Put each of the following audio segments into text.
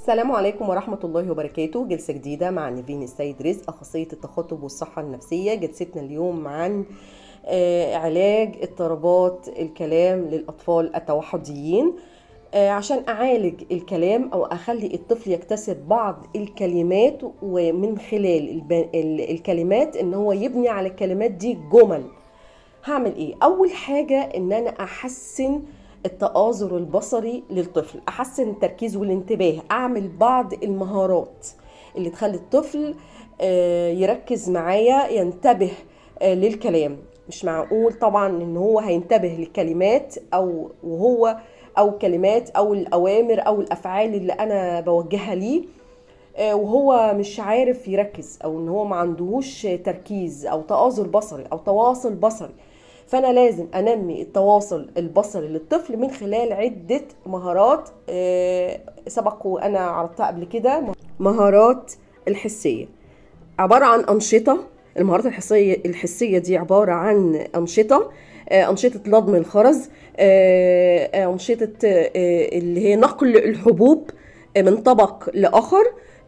السلام عليكم ورحمة الله وبركاته جلسة جديدة مع نيفين السيد رزق أخصائية التخاطب والصحة النفسية جلستنا اليوم عن آه، علاج اضطرابات الكلام للأطفال التوحديين آه، عشان أعالج الكلام أو أخلي الطفل يكتسب بعض الكلمات ومن خلال الب- ال- الكلمات إن هو يبني على الكلمات دي جمل هعمل ايه اول حاجه ان انا احسن التآزر البصري للطفل احسن التركيز والانتباه اعمل بعض المهارات اللي تخلي الطفل آه، يركز معايا ينتبه آه، للكلام مش معقول طبعا ان هو هينتبه للكلمات او وهو او كلمات او الاوامر او الافعال اللي انا بوجهها ليه آه، وهو مش عارف يركز او ان هو ما عندهوش تركيز او تآزر بصري او تواصل بصري فانا لازم انمي التواصل البصري للطفل من خلال عده مهارات آه، سبق وانا عرضتها قبل كده مهارات الحسيه عباره عن انشطه المهارات الحسيه الحسيه دي عباره عن انشطه آه، انشطه لضم الخرز آه، آه، انشطه آه، اللي هي نقل الحبوب آه، من طبق لاخر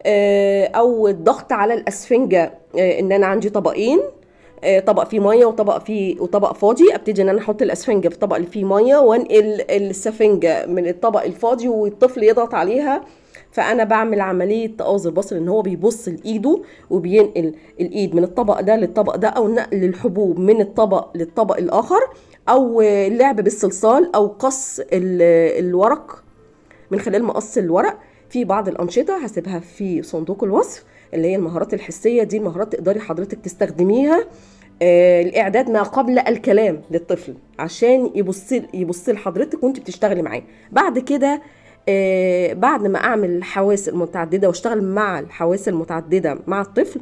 آه، او الضغط على الاسفنجه آه، ان انا عندي طبقين آه، طبق فيه ميه وطبق فيه وطبق فاضي ابتدي ان انا احط الاسفنجه في الطبق اللي فيه ميه وانقل السفنجه من الطبق الفاضي والطفل يضغط عليها فانا بعمل عمليه تآزر بصري ان هو بيبص لايده وبينقل الايد من الطبق ده للطبق ده او نقل الحبوب من الطبق للطبق الاخر او آه، اللعب بالصلصال او قص ال- الورق من خلال مقص الورق في بعض الأنشطة هسيبها في صندوق الوصف اللي هي المهارات الحسية دي المهارات تقدري حضرتك تستخدميها آه، الإعداد ما قبل الكلام للطفل عشان يبص يبص لحضرتك وانت بتشتغلي معاه بعد كده آه، بعد ما أعمل الحواس المتعددة واشتغل مع الحواس المتعددة مع الطفل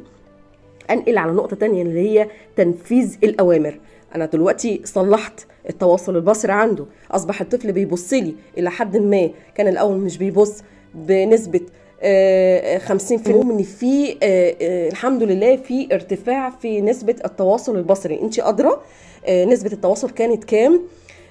انقل على نقطه تانية اللي هي تنفيذ الاوامر انا دلوقتي صلحت التواصل البصري عنده اصبح الطفل بيبص لي الى حد ما كان الاول مش بيبص بنسبه آه، 50% ان في آه، آه، الحمد لله في ارتفاع في نسبه التواصل البصري انت ادرى آه، نسبه التواصل كانت كام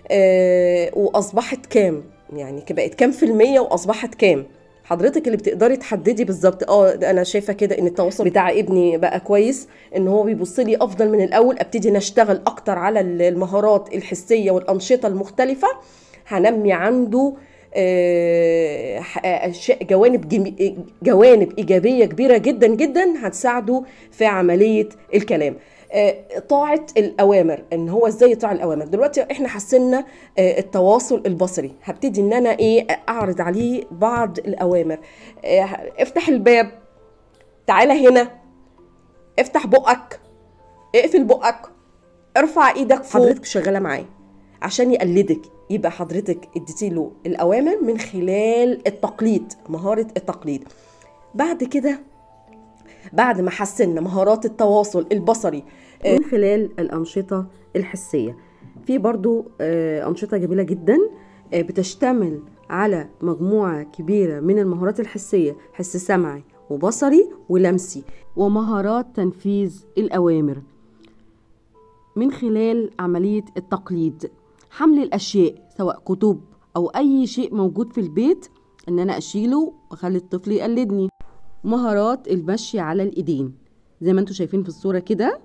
آه، واصبحت كام يعني بقت كام في المية واصبحت كام حضرتك اللي بتقدري تحددي بالظبط اه ده انا شايفه كده ان التواصل بتاع ابني بقى كويس ان هو بيبص لي افضل من الاول ابتدي نشتغل اكتر على المهارات الحسيه والانشطه المختلفه هنمي عنده آه، ح- أشياء- جوانب جمي- جوانب ايجابيه كبيره جدا جدا هتساعده في عمليه الكلام آه، طاعة الأوامر إن هو إزاي يطاع الأوامر دلوقتي إحنا حسنا آه، التواصل البصري هبتدي إن أنا إيه أعرض عليه بعض الأوامر آه، افتح الباب تعالى هنا افتح بقك اقفل بقك ارفع ايدك فوق حضرتك شغاله معاه عشان يقلدك يبقى حضرتك اديتي له الاوامر من خلال التقليد مهاره التقليد بعد كده بعد ما حسنا مهارات التواصل البصري من خلال الأنشطة الحسية في برضو آه، أنشطة جميلة جدا آه، بتشتمل على مجموعة كبيرة من المهارات الحسية حس سمعي وبصري ولمسي ومهارات تنفيذ الأوامر من خلال عملية التقليد حمل الأشياء سواء كتب أو أي شيء موجود في البيت إن أنا أشيله وأخلي الطفل يقلدني مهارات المشي على الإيدين زي ما انتم شايفين في الصورة كده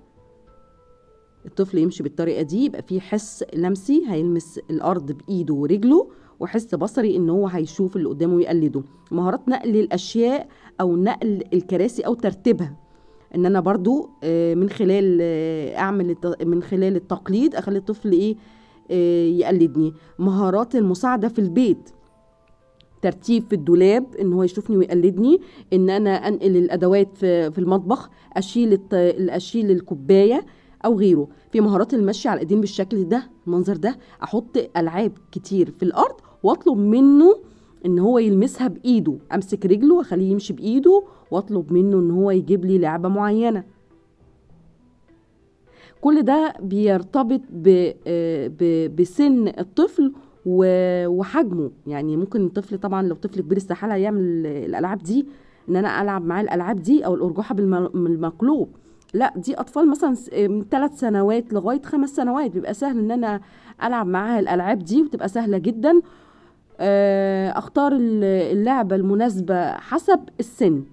الطفل يمشي بالطريقة دي يبقى فيه حس لمسي هيلمس الأرض بإيده ورجله وحس بصري إن هو هيشوف اللي قدامه ويقلده مهارات نقل الأشياء أو نقل الكراسي أو ترتيبها ان انا برضو آه، من خلال آه، اعمل الت- من خلال التقليد اخلي الطفل ايه آه، يقلدني مهارات المساعده في البيت ترتيب في الدولاب ان هو يشوفني ويقلدني ان انا انقل الادوات في في المطبخ اشيل الط- اشيل الكوبايه او غيره في مهارات المشي على الايدين بالشكل ده المنظر ده احط العاب كتير في الارض واطلب منه ان هو يلمسها بايده امسك رجله واخليه يمشي بايده واطلب منه ان هو يجيب لي لعبه معينه كل ده بيرتبط ب- آه، ب- بسن الطفل و- وحجمه يعني ممكن الطفل طبعا لو طفل كبير استحاله يعمل الالعاب دي ان انا العب معاه الالعاب دي او الارجوحه بالم- بالمقلوب لا دي اطفال مثلا س- من ثلاث سنوات لغايه خمس سنوات بيبقى سهل ان انا العب معاها الالعاب دي وتبقى سهله جدا آه، اختار ال- اللعبة المناسبة حسب السن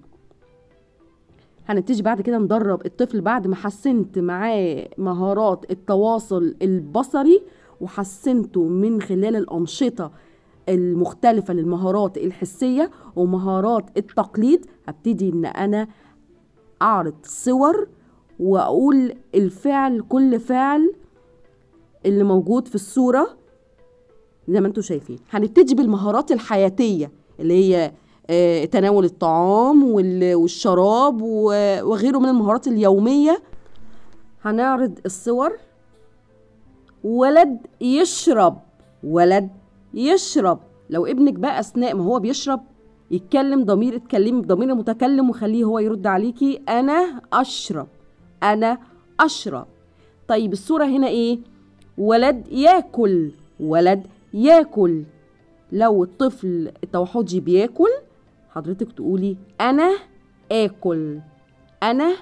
هنبتدي بعد كده ندرب الطفل بعد ما حسنت معاه مهارات التواصل البصري وحسنته من خلال الأنشطة المختلفة للمهارات الحسية ومهارات التقليد هبتدي ان انا اعرض صور واقول الفعل كل فعل اللي موجود في الصورة زي ما انتم شايفين هنبتدي بالمهارات الحياتية اللي هي آه، تناول الطعام وال- والشراب و- وغيره من المهارات اليومية هنعرض الصور ولد يشرب ولد يشرب لو ابنك بقى اثناء ما هو بيشرب يتكلم ضمير اتكلمي بضمير المتكلم وخليه هو يرد عليكي انا اشرب انا اشرب طيب الصورة هنا ايه ولد ياكل ولد ياكل لو الطفل التوحدي بياكل حضرتك تقولي انا اكل انا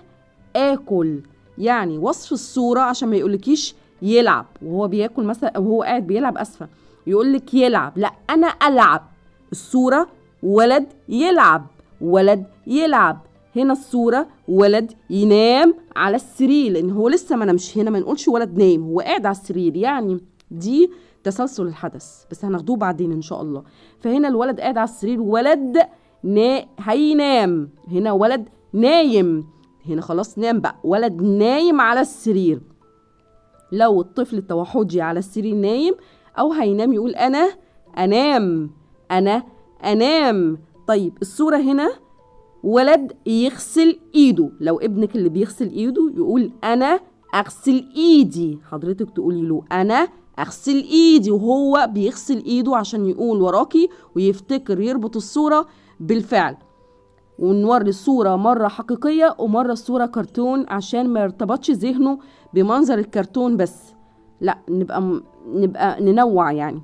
اكل يعني وصف الصورة عشان ما يقولكيش يلعب وهو بياكل مثلا او هو قاعد بيلعب اسفة يقولك يلعب لا انا العب الصورة ولد يلعب ولد يلعب هنا الصورة ولد ينام على السرير لان هو لسه ما نامش هنا ما نقولش ولد نايم هو قاعد على السرير يعني دي تسلسل الحدث بس هناخدوه بعدين ان شاء الله فهنا الولد قاعد على السرير ولد نا... هينام هنا ولد نايم هنا خلاص نام بقى ولد نايم على السرير لو الطفل التوحدي على السرير نايم او هينام يقول انا انام انا انام طيب الصورة هنا ولد يغسل ايده لو ابنك اللي بيغسل ايده يقول انا اغسل ايدي حضرتك تقولي له انا اغسل ايدي وهو بيغسل ايده عشان يقول وراكي ويفتكر يربط الصورة بالفعل ونوري الصورة مرة حقيقية ومرة الصورة كرتون عشان ما يرتبطش ذهنه بمنظر الكرتون بس لا نبقى م- نبقى ننوع يعني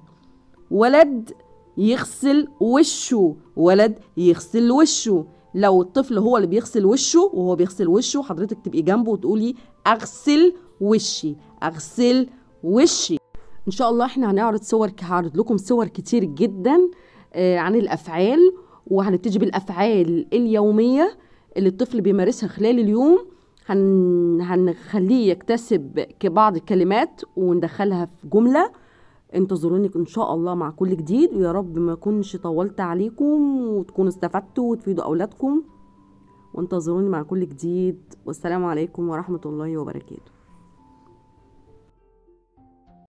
ولد يغسل وشه ولد يغسل وشه لو الطفل هو اللي بيغسل وشه وهو بيغسل وشه حضرتك تبقي جنبه وتقولي اغسل وشي اغسل وشي ان شاء الله احنا هنعرض صور هعرض لكم صور كتير جدا آه، عن الافعال وهنبتدي بالافعال اليوميه اللي الطفل بيمارسها خلال اليوم هن... هنخليه يكتسب ك- بعض الكلمات وندخلها في جمله انتظروني ان شاء الله مع كل جديد ويا رب ما اكونش طولت عليكم وتكونوا استفدتوا وتفيدوا اولادكم وانتظروني مع كل جديد والسلام عليكم ورحمه الله وبركاته